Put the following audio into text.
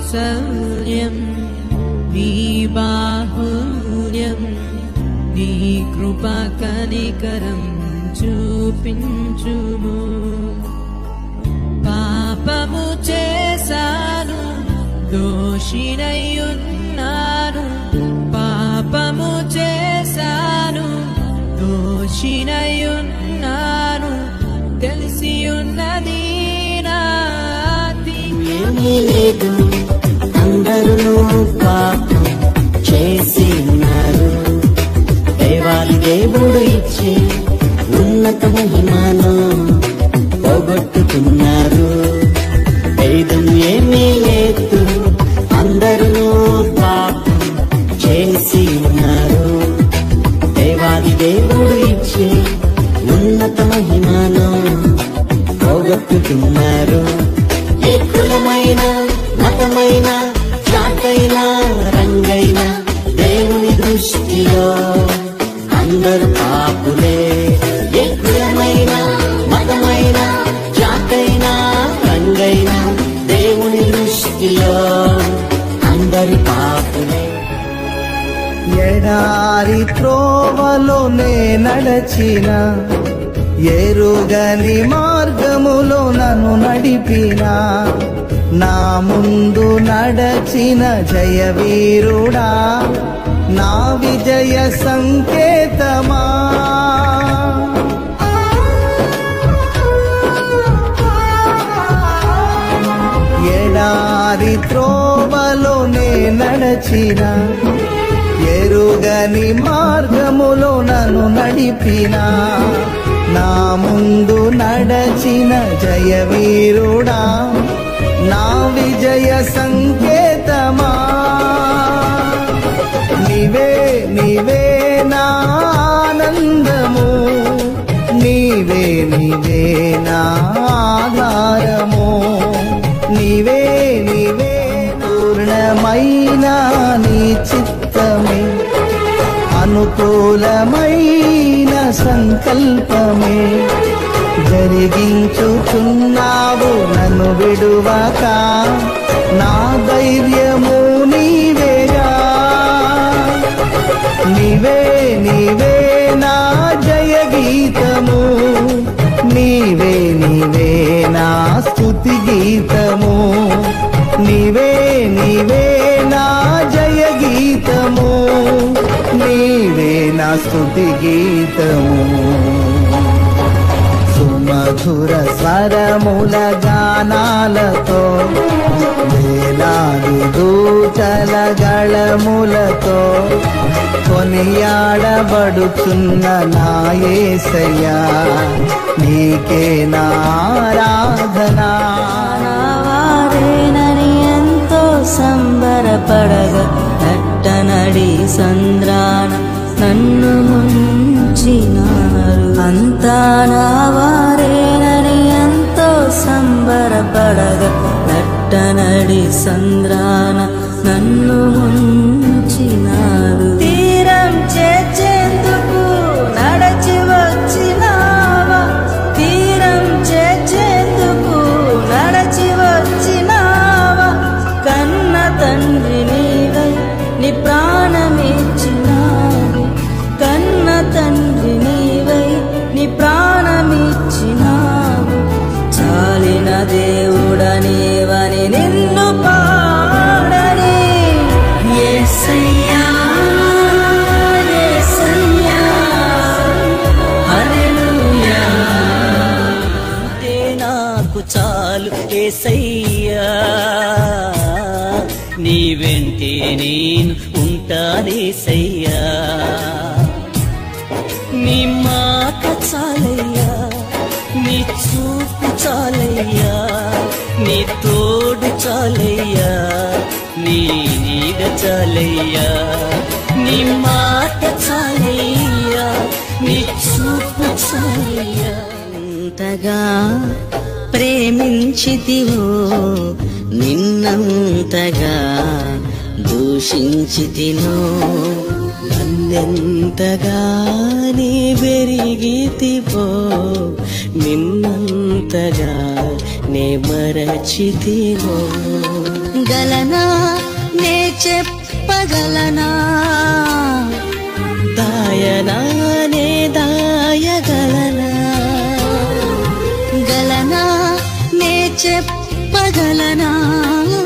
వాత్సల్యం నీ బాహుల్యం నీ కృప కనికరం చూపించుము పాపము చేశాను దోషినయ్యున్నాను పాపము చేశాను దోషినయ్యున్నాను తెలిసి ఉన్నది నాతి ఏమీ లేదు అందరూ పాపం చేసి ఉన్నారు దేవాది దేవుడు ఇచ్చి ఉన్నత మహిమను పోగొట్టుకున్నారు భేదం ఏమీ లేదు అందరూ పాపం చేసి ఉన్నారు దేవాది దేవుడు ఇచ్చి ఉన్నత మహిమను పోగొట్టుకున్నారు ఏ కులమైన మతమైన జాతైన రంగైన దేవుని దృష్టిలో అందరు పాపులే ఏ కులమైన మతమైన జాతైన రంగైన దేవుని దృష్టిలో అందరు పాపులే ఎడారి త్రోవలోనే నడచిన ఎరుగని మార్గములో నన్ను నడిపిన నా ముందు నడచిన జయవీరుడా నా విజయ సంకేతమా ఎడారి త్రోవలోనే నడచిన ఎరుగని మార్గములో నన్ను నడిపిన నా ముందు నడచిన జయవీరుడా నా విజయ సంకేతమా నీవే నీవే నా ఆనందము నీవే నీవే నా ఆధారము నీవే నీవే పూర్ణమైన నీ చిత్తమే అనుకూలమైన సంకల్పమే జరిగించుచున్నావు నన్ను విడువక నా ధైర్యము నీవేగా నీవే నీవే నా జయ గీతము నీవే నీవే నా స్తుతి గీతము నీవే నీవే నా జయ గీతము నీవే నా స్తుతి గీతము సుమధుర స్వరముల గానాలతో వేలాది దూతల గళములతో కొనియాడబడుచున్న నా యేసయ్యా నీకే నారాధనా వారేనని ఎంతో సంబరపడగా నట్టనడి సంద్రాన నన్ను ముంచినారు అంతా నా వారేనని ఎంతో సంబరపడగా నట్టనడి సంద్రాన నన్ను ముంచినారు తీరం చేర్చేందుకు నడచి వచ్చినావా తీరం చేర్చేందుకు నడచి వచ్చినావా కన్న తండ్రి నీవై నీ ప్రాణమిచ్చినావు కన్న తండ్రి నీవై నీ ప్రాణమిచ్చినావు చాలిన దేవుడనేవని నిన్ను పాడని యేసయ్యా యేసయ్యా హల్లెలూయా అంటే నాకు చాలు ఏసయ్యా నీ వెంటే నేను ఉంటానేసయ్యా నీ మాట చాలయ్యా నీ చూపు చాలయ్యా నీ తోడు చాలయ్యా నీ నీడ చాలయ్యా నీ మాట చాలయ్యా నీ చూపు చాలయ్యా ఎంతగా ప్రేమించితివో నిన్నంతగా దూషించితినో నన్నెంతగా నీ పెరిగితివో నిన్నంతగా నే మరచితివో గలనా నే చెప్పగలనా దాయనా నే దాయగలనా గలనా నే చెప్పగలనా